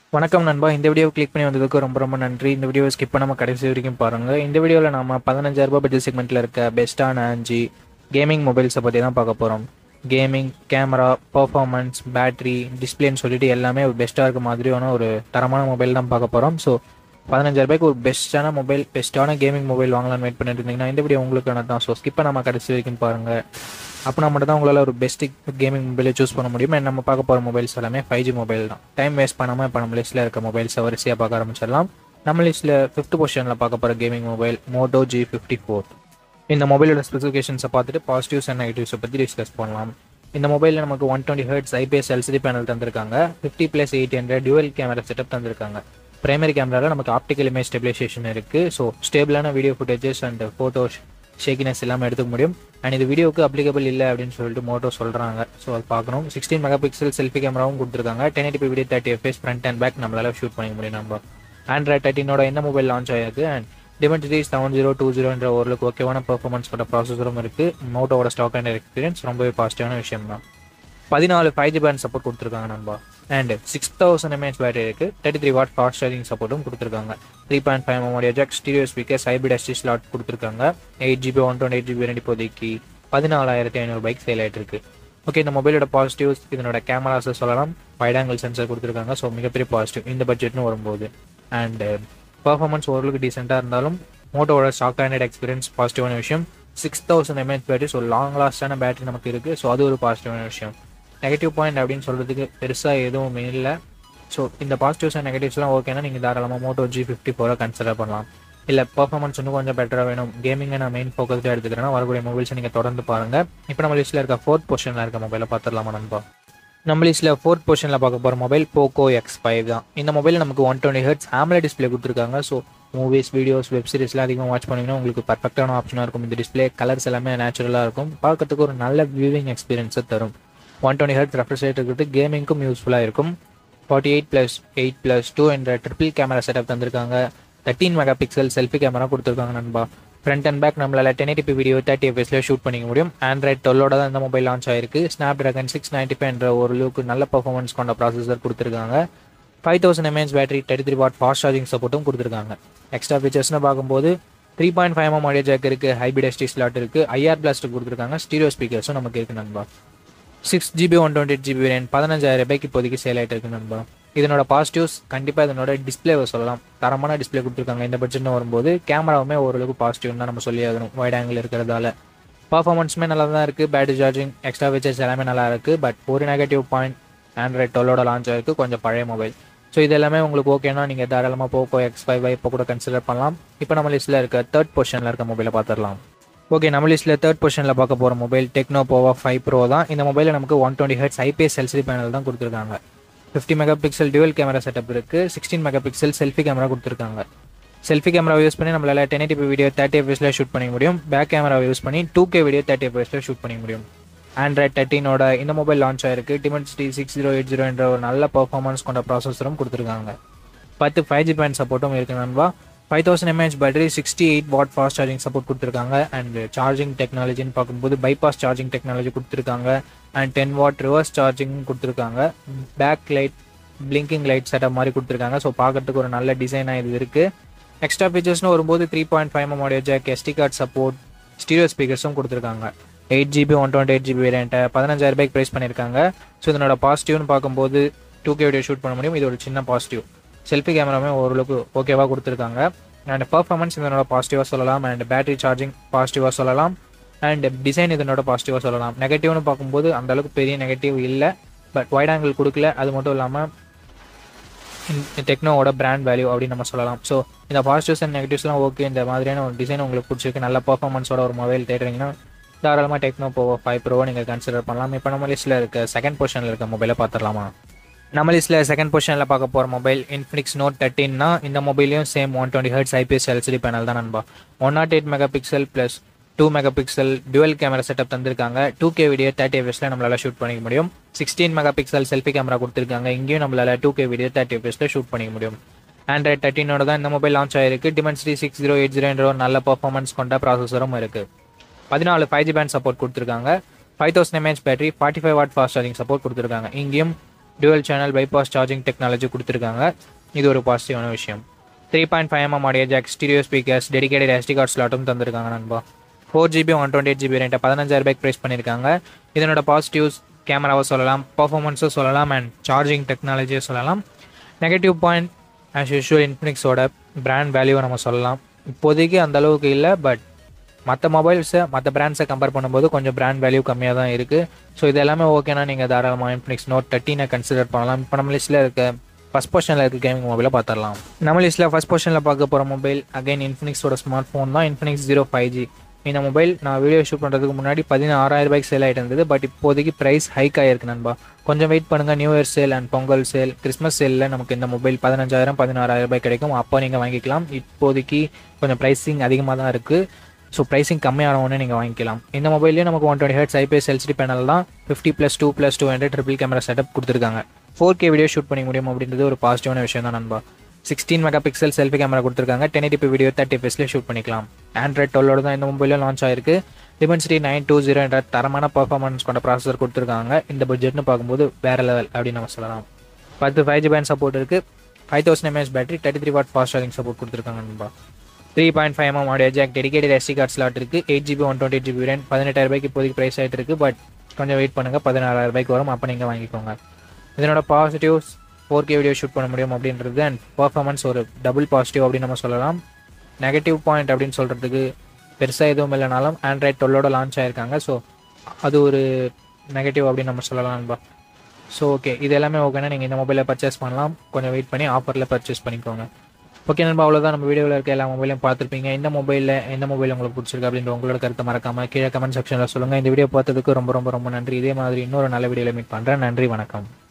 வணக்கம் நண்பா இந்த வீடியோ கிளிக் பண்ணி வந்ததுக்கு ரொம்ப ரொம்ப நன்றி இந்த வீடியோ ஸ்கிப் பண்ணாம கடைசி வரைக்கும் பாருங்க இந்த வீடியோவில் நாம பதினஞ்சாயிரம் ரூபாய் பட்ஜெட் செக்மெண்ட்ல இருக்க பெஸ்ட்டான அஞ்சு கேமிங் மொபைல்ஸை பற்றி தான் பார்க்க போகிறோம் கேமிங் கேமரா பர்ஃபார்மன்ஸ் பேட்டரி டிஸ்பிளேன்னு சொல்லிட்டு எல்லாமே பெஸ்ட்டாக இருக்க மாதிரியான ஒரு தரமான மொபைல் தான் பார்க்க போகிறோம் ஸோ பதினஞ்சாயிரம் ரூபாய்க்கு ஒரு பெஸ்ட்டான மொபைல் பெஸ்ட்டான கேமிங் மொபைல் வாங்கலாம்னு வெயிட் பண்ணிட்டு இருந்தீங்கன்னா இந்த வீடியோ உங்களுக்கான தான் ஸோ ஸ்கிப் பண்ணாம கடைசி வரைக்கும் பாருங்க அப்படின்னா மட்டும் தான் உங்களால் ஒரு பெஸ்ட் கேமிங் மொபைலை சூஸ் பண்ண முடியும் And நம்ம பார்க்க போகிற மொபைல்ஸ் எல்லாமே ஃபைவ் ஜி மொபைல் தான் டைம் வேஸ்ட் பண்ணாமல் இப்போ நம்ம லிஸ்ட்டில் இருக்க மொபைல்ஸை வரிசையாக பார்க்க ஆரம்பிச்சிடலாம் நம்ம லிஸ்ட்டில் ஃபிஃப்த் பொசிஷனில் பார்க்க போகிற gaming mobile Moto G fifty four இந்த மொபைலோட ஸ்பெசிஃபிகேஷன்ஸை பார்த்துட்டு பாசிட்டிவ்ஸ் அண்ட் நெகட்டிவ்ஸை பற்றி டிஸ்கஸ் பண்ணலாம் இந்த மொபைலில் நமக்கு one twenty hertz IPS LCD panel தந்திருக்காங்க fifty plus eight hundred dual camera setup தந்திருக்காங்க பிரைமரி கேமராவில் நமக்கு ஆப்டிக்கல் இமேஜ் ஸ்டெபிலைசேஷன் இருக்குது ஸோ ஸ்டேபிளான video footages and photos shakiness எல்லாமே எடுத்துக்க முடியும் அண்ட் இது வீடியோக்கு அப்ளிகபிள் இல்லை அப்படின்னு சொல்லிட்டு மோட்டோ சொல்கிறாங்க ஸோ அது பார்க்கணும் சிக்ஸ்டீன் மெகா பிக்சல் செல்ஃபி கேமராவும் கொடுத்துருக்காங்க ten eighty video thirty FPS front and back நம்மளால ஷூட் பண்ணிக்க முடியும் நம்ம ஆண்ட்ராய்ட் தேர்ட்டினோட என்ன மொபைல் லான்ச் ஆயிருக்கு and Dimensity seven zero two ஜீரோன்ற ஓரளவுக்கு ஓகேவான பெர்ஃபார்மன்ஸ் கொண்ட ப்ராசஸரும் இருக்குது மோட்டோவோட ஸ்டாக் அண்ட் எக்ஸ்பீரியன்ஸ் ரொம்பவே பாசிட்டிவான விஷயம் தான் பதினாலு ஃபைவ் ஜி பேண்ட் சப்போர்ட் கொடுத்துருக்காங்க நண்பா and six thousand mAh battery இருக்கு thirty three watt fast charging சப்போர்ட்டும் கொடுத்துருக்காங்க த்ரீ பாயிண்ட் ஃபைவ் எம்ஓடியா jack stereo speakers hybrid SD slot கொடுத்துருக்காங்க eight GB one twenty eight GB ரெண்டு இப்போதைக்கு பதினாலாயிரத்தி ஐநூறு பைக் சேல் ஆகிட்டு இருக்கு ஓகே இந்த மொபைலோட பாசிட்டிவ்ஸ் இதனோட கேமராஸை சொல்லலாம் வைட் ஆங்கிள் சென்சர் கொடுத்துருக்காங்க ஸோ மிகப்பெரிய பாசிட்டிவ் இந்த பட்ஜெட்னு வரும்போது அண்ட் பர்ஃபார்மன்ஸ் ஓரளவுக்கு டீசெண்டாக இருந்தாலும் மோட்டோவோட ஸ்டாக் ஹண்ட்ரட் எக்ஸ்பீரியன்ஸ் பாசிட்டிவான விஷயம் six thousand mAh battery so long லாஸ்டான பேட்டரி நமக்கு இருக்குது ஸோ அது ஒரு பாசிட்டிவான விஷயம் நெகட்டிவ் பாயிண்ட் அப்படின்னு சொல்கிறதுக்கு பெருசாக எதுவும் இல்லை ஸோ இந்த பாசிட்டிவ்ஸ் அண்ட் நெகட்டிவ்ஸ்லாம் ஓகேனா நீங்கள் தாராளமாக மோட்டோ ஜி ஃபிஃப்டி ஃபோரை கன்சிடர் பண்ணலாம் இல்லை பர்ஃபார்மன்ஸ் இன்னும் கொஞ்சம் பெட்டராக வேணும் கேமிங்கை நான் மெயின் ஃபோக்கஸ்டாக எடுத்துக்கிறேன்னா வரக்கூடிய மொபைல்ஸை நீங்கள் தொடர்ந்து பாருங்கள் இப்போ நம்ம லிஸ்ட்டில் இருக்க ஃபோர்த் பொசிஷனில் இருக்க மொபைலை பார்த்துடலாமா நண்பா நம்ம லிஸ்ட்டில் ஃபோர்த் பொசிஷனில் பார்க்க போகிற மொபைல் போக்கோ எக்ஸ் ஃபைவ் தான் இந்த மொபைலில் நமக்கு one twenty hertz AMOLED display கொடுத்துருக்காங்க ஸோ மூவிஸ் வீடியோஸ் வெப் சீரிஸ்லாம் அதிகமாக வாட்ச் பண்ணிங்கன்னா உங்களுக்கு பர்ஃபெக்டான ஆப்ஷனாக இருக்கும் இந்த டிஸ்பிளே கலர்ஸ் எல்லாமே நேச்சுரலாக இருக்கும் பார்க்கறதுக்கு ஒரு நல்ல வியூவிங் எக்ஸ்பீரியன்ஸை தரும் one twenty hertz refresh rate இருக்கிறது கேமிங்க்கும் யூஸ்ஃபுல்லாக இருக்கும் forty eight plus eight plus two என்ற ட்ரிபிள் கேமரா செட்டப் தந்திருக்காங்க thirteen mega pixel selfie camera கொடுத்துருக்காங்க நண்பா ஃப்ரண்ட் அண்ட் பேக் நம்மளால டென் எயிட்டி வீடியோ தேர்ட்டி எஃப்எஸ்ல ஷூட் பண்ணிக்க முடியும் ஆண்ட்ராய்ட் டுவெல்லோட தான் இந்த மொபைல் லான்ச் ஆயிருக்கு Snapdragon six ninety five என்ற ஒரு லுக்கு நல்ல பர்ஃபார்மன்ஸ் கொண்ட ப்ராசஸர் கொடுத்துருக்காங்க five thousand mAh battery thirty three watt fast charging சப்போர்ட்டும் கொடுத்துருக்காங்க எக்ஸ்ட்ரா ஃபீச்சர்ஸ்னு பார்க்கும்போது three point five M audio jack இருக்குது ஹைபிட் எஸ்டி ஸ்லாட் இருக்குது ஐஆர் பிளாஸ்ட் கொடுத்துருக்காங்க ஸ்டீரியோ ஸ்பீக்கர்ஸும் நமக்கு இருக்கு நண்பா six GB one twenty eight GB variant பதினஞ்சாயிரம் ரூபாய்க்கு இப்போதைக்கு சேல் ஆகிட்டு இருக்கு நண்பா இதனோட பாசிட்டிவ்ஸ் கண்டிப்பாக இதனோட டிஸ்பிளேவை சொல்லலாம் தரமான டிஸ்பிளே கொடுத்துருக்காங்க இந்த பட்ஜெட்னு வரும்போது கேமராவுமே ஓரளவுக்கு பாசிட்டிவ் தான் நம்ம சொல்லி ஆகணும் வைட் ஆங்கிள் இருக்கிறதால பர்ஃபார்மன்ஸுமே நல்லா தான் இருக்குது பேட்டரி சார்ஜிங் எக்ஸ்ட்ரா ஃபீச்சர்ஸ் எல்லாமே நல்லா இருக்குது பட் ஒரு நெகட்டிவ் பாயிண்ட் ஆண்ட்ராய்ட் டுவெல்லோட லான்ச் ஆயிருக்கு கொஞ்சம் பழைய மொபைல் ஸோ இது எல்லாமே உங்களுக்கு ஓகேனா நீங்கள் தாராளமாக போக்கோ எக்ஸ் ஃபைவ் இப்போ கூட கன்சிடர் பண்ணலாம் இப்போ நம்ம லிஸ்ட்டில் இருக்க தேர்ட் பொசிஷனில் இருக்க மொபைலை பார்த்துடலாம் ஓகே நம்ம லிஸ்ட்டில் தேர்ட் பொசிஷனில் பார்க்க போகிற mobile Tecno Pova five pro தான் இந்த மொபைலில் நமக்கு one twenty hertz IPS LCD panel தான் கொடுத்துருக்காங்க fifty mega pixel dual camera setup இருக்குது sixteen mega pixel selfie camera கொடுத்துருக்காங்க செல்ஃபி கேமரா யூஸ் பண்ணி நம்மளால டென் எயிட்டி வீடியோ தேர்ட்டி எஃப்எஸ்ல ஷூட் பண்ணிக்க முடியும் பேக் கேமரா யூஸ் பண்ணி டூ கே வீடியோ தேர்ட்டி எஃப்எஸ்ல ஷூட் பண்ணிக்க முடியும் ஆண்ட்ராய்ட் தேர்ட்டினோட இந்த மொபைல் லான்ச் ஆயிருக்கு Dimensity six zero eight zero என்ற ஒரு நல்ல பர்ஃபார்மன்ஸ் கொண்ட ப்ராசஸரும் கொடுத்துருக்காங்க பத்து ஃபைவ் ஜி பேண்ட் சப்போர்ட்டும் இருக்கு நண்பா five thousand mAh battery sixty eight watt fast charging support கொடுத்துருக்காங்க அண்ட் சார்ஜிங் டெக்னாலஜின்னு பார்க்கும்போது பைபாஸ் சார்ஜிங் டெக்னாலஜி கொடுத்துருக்காங்க and ten watt reverse charging கொடுத்துருக்காங்க back light blinking light setup மாதிரி கொடுத்துருக்காங்க ஸோ பார்க்கறதுக்கு ஒரு நல்ல டிசைனாக இது இருக்குது எக்ஸ்ட்ரா ஃபீச்சர்ஸ்னு வரும்போது three point five M audio jack SD card support stereo ஸ்பீக்கர்ஸும் கொடுத்துருக்காங்க eight GB one twenty eight GB வேரியண்ட்டை பதினஞ்சாயிரம் ரூபாய்க்கு ப்ரைஸ் பண்ணியிருக்காங்க ஸோ இதனோட பாசிட்டிவ்னு பார்க்கும்போது டூ கே வீடியோ ஷூட் பண்ண முடியும் இது ஒரு சின்ன பாசிட்டிவ் செல்ஃபி கேமராமே ஓரளவுக்கு ஓகேவாக கொடுத்துருக்காங்க அண்ட் பர்ஃபார்மன்ஸ் இதனோட பாசிட்டிவாக சொல்லலாம் அண்ட் பேட்டரி சார்ஜிங் பாசிட்டிவாக சொல்லலாம் அண்ட் டிசைன் இதனோட பாசிட்டிவாக சொல்லலாம் நெகட்டிவ்னு பார்க்கும்போது அந்த அளவுக்கு பெரிய நெகட்டிவ் இல்லை பட் வைட் ஆங்கிள் கொடுக்கல அது மட்டும் இல்லாமல் டெக்னோவோட பிராண்ட் வேல்யூ அப்படின்னு நம்ம சொல்லலாம் ஸோ இந்த பாசிட்டிவ்ஸ் அண்ட் நெகட்டிவ்ஸ்லாம் ஓகே இந்த மாதிரியான ஒரு டிசைன் உங்களுக்கு பிடிச்சிருக்கு நல்ல பர்ஃபார்மன்ஸோட ஒரு மொபைல் தேடுறீங்கன்னா தாராளமாக டெக்னோ போவோ ஃபைவ் ப்ரோவை நீங்கள் கன்சிடர் பண்ணலாம் இப்போ நம்ம லிஸ்ட்டில் இருக்க செகண்ட் பொசிஷனில் இருக்க மொபைலை பார்த்துடலாமா நம்ம லிஸ்ட்டில் செகண்ட் பொசிஷனில் பார்க்க போகிற மொபைல் இன்ஃபினிக்ஸ் நோட் தேர்ட்டின்னா இந்த மொபைலையும் same one twenty hertz IPS LCD panel தான் நண்பா one nought eight mega pixel plus two mega pixel dual camera setup தந்திருக்காங்க டூ கே வீடியோ தேர்ட்டி எஃப்எஸ்ல நம்மளால ஷூட் பண்ணிக்க முடியும் sixteen mega pixel selfie camera கொடுத்துருக்காங்க இங்கேயும் நம்மளால டூ கே வீடியோ தேர்ட்டி எஃப்எஸ்ல ஷூட் பண்ணிக்க முடியும் ஆண்ட்ராய்ட் தேர்ட்டினோட தான் இந்த மொபைல் லான்ச் ஆயிருக்கு Dimensity six zero eight zero என்ற ஒரு நல்ல பர்ஃபார்மன்ஸ் கொண்ட ப்ராசஸரும் இருக்கு பதினாலு ஃபைவ் ஜி பேண்ட் சப்போர்ட் கொடுத்துருக்காங்க five thousand mAh battery forty five watt fast charging support கொடுத்துருக்காங்க இங்கேயும் dual channel bypass charging technology கொடுத்துருக்காங்க இது ஒரு பாசிட்டிவான விஷயம் three point five mm audio jack stereo speakers dedicated SD card ஸ்லாட்டும் தந்திருக்காங்க நண்பா four GB one twenty eight GB ரெண்டு பதினஞ்சாயிரம் ரூபாய்க்கு ப்ரைஸ் பண்ணியிருக்காங்க இதனோட பாசிட்டிவ்ஸ் கேமராவை சொல்லலாம் பர்ஃபார்மன்ஸும் சொல்லலாம் அண்ட் சார்ஜிங் டெக்னாலஜியை சொல்லலாம் நெகட்டிவ் பாயிண்ட் ஆஸ் யூஷுவல் இன்ஃபினிக்ஸோட பிராண்ட் வேல்யூவை நம்ம சொல்லலாம் இப்போதைக்கு அந்த அளவுக்கு இல்லை பட் மற்ற மொபைல்ஸை மற்ற பிராண்ட்ஸை கம்பேர் பண்ணும்போது கொஞ்சம் பிராண்ட் வேல்யூ கம்மியாக தான் இருக்குது ஸோ இது எல்லாமே ஓகேனா நீங்கள் தாராளமாக இன்ஃபினிக்ஸ் நோட் தேர்ட்டினை கன்சிடர் பண்ணலாம் இப்போ நம்ம லிஸ்ட்டில் இருக்க ஃபஸ்ட் பொசிஷனில் இருக்க கேமிங் மொபைலை பார்த்துடலாம் நம்ம லிஸ்ட்டில் ஃபஸ்ட் பொசிஷனில் பார்க்க போகிற மொபைல் அகைன் இன்ஃபினிக்ஸோட ஸ்மார்ட் ஃபோன் தான் இன்ஃபினிக்ஸ் ஜீரோ ஃபைவ் ஜி இந்த மொபைல் நான் வீடியோ ஷூட் பண்ணுறதுக்கு முன்னாடி பதினாறாயிரம் ரூபாய்க்கு சேல் ஆகிட்டு இருந்தது பட் இப்போதைக்கு ப்ரைஸ் ஹைக் ஆகிருக்கு நண்பா கொஞ்சம் வெயிட் பண்ணுங்கள் new year sale and Pongal sale Christmas சேலில் நமக்கு இந்த மொபைல் பதினஞ்சாயிரம் பதினாறாயிரம் ரூபாய் கிடைக்கும் அப்போ நீங்கள் வாங்கிக்கலாம் இப்போதைக்கு கொஞ்சம் ப்ரைஸிங் அதிகமாக தான் இருக்குது ஸோ ப்ரைஸிங் கம்மியானவொன்னே நீங்கள் வாங்கிக்கலாம் இந்த மொபைல்லேயே நமக்கு one twenty hertz IPS LCD panel தான் fifty plus two plus two hundred triple camera setup கொடுத்துருக்காங்க ஃபோர் கே வீடியோ ஷூட் பண்ணி முடியும் அப்படின்றது ஒரு பாசிட்டிவான விஷயம் தான் நண்பா sixteen mega pixel selfie camera கொடுத்துருக்காங்க டென் எயிட்டி வீடியோ தேர்ட்டி எஃப்எஸ்லேயே ஷூட் பண்ணிக்கலாம் ஆண்ட்ராய்ட் டுவெல்லோட தான் இந்த மொபைலில் லான்ச் ஆயிருக்கு டிமென்சிட்டி நைன் டூ ஜீரோ என்ற தரமான பர்ஃபார்மன்ஸ் கொண்ட ப்ராசஸர் கொடுத்துருக்காங்க இந்த பட்ஜெட்னு பார்க்கும்போது வேறு லெவல் அப்படின்னு நம்ம சொல்லலாம் பத்து ஃபைவ் ஜி பேண்ட் சப்போர்ட் இருக்குது five thousand mAh battery thirty three watt fast charging support கொடுத்துருக்காங்க நண்பா three point five mm audio jack dedicated SD card slot இருக்குது eight GB one twenty GB RAM பதினெட்டாயிரம் ரூபாய்க்கு இப்போதைக்கு ப்ரைஸ் ஆகிட்டு இருக்கு but கொஞ்சம் வெயிட் பண்ணுங்கள் பதினாறாயிரம் ரூபாய்க்கு வரும் அப்போ நீங்கள் வாங்கிக்கோங்க இதனோட positives four K video shoot பண்ண முடியும் அப்படின்றது அண்ட் பர்ஃபார்மன்ஸ் ஒரு டபுள் பாசிட்டிவ் அப்படின்னு நம்ம சொல்லலாம் நெகட்டிவ் பாயிண்ட் அப்படின்னு சொல்கிறதுக்கு பெருசாக எதுவும் இல்லைனாலும் ஆண்ட்ராய்ட் டுவெல்லோட லான்ச் ஆயிருக்காங்க ஸோ அது ஒரு நெகட்டிவ் அப்படின்னு நம்ம சொல்லலாம் நண்பா ஸோ ஓகே இது எல்லாமே ஓகேனா நீங்கள் இந்த மொபைலை பர்ச்சேஸ் பண்ணலாம் கொஞ்சம் வெயிட் பண்ணி ஆஃபரில் பர்ச்சேஸ் பண்ணிக்கோங்க ஓகே நண்பா அவ்வளோதான் நம்ம வீடியோவில் இருக்க எல்லா மொபைலையும் பார்த்துருப்பீங்க இந்த மொபைலில் எந்த மொபைல் உங்களுக்கு பிடிச்சிருக்கு அப்படின்ற உங்களோட கருத்தை மறக்காம கீழே கமெண்ட் செக்ஷனில் சொல்லுங்கள் இந்த வீடியோ பார்த்ததுக்கு ரொம்ப ரொம்ப ரொம்ப நன்றி இதே மாதிரி இன்னொரு நல்ல வீடியோவில் மீட் பண்ணுறேன் நன்றி வணக்கம்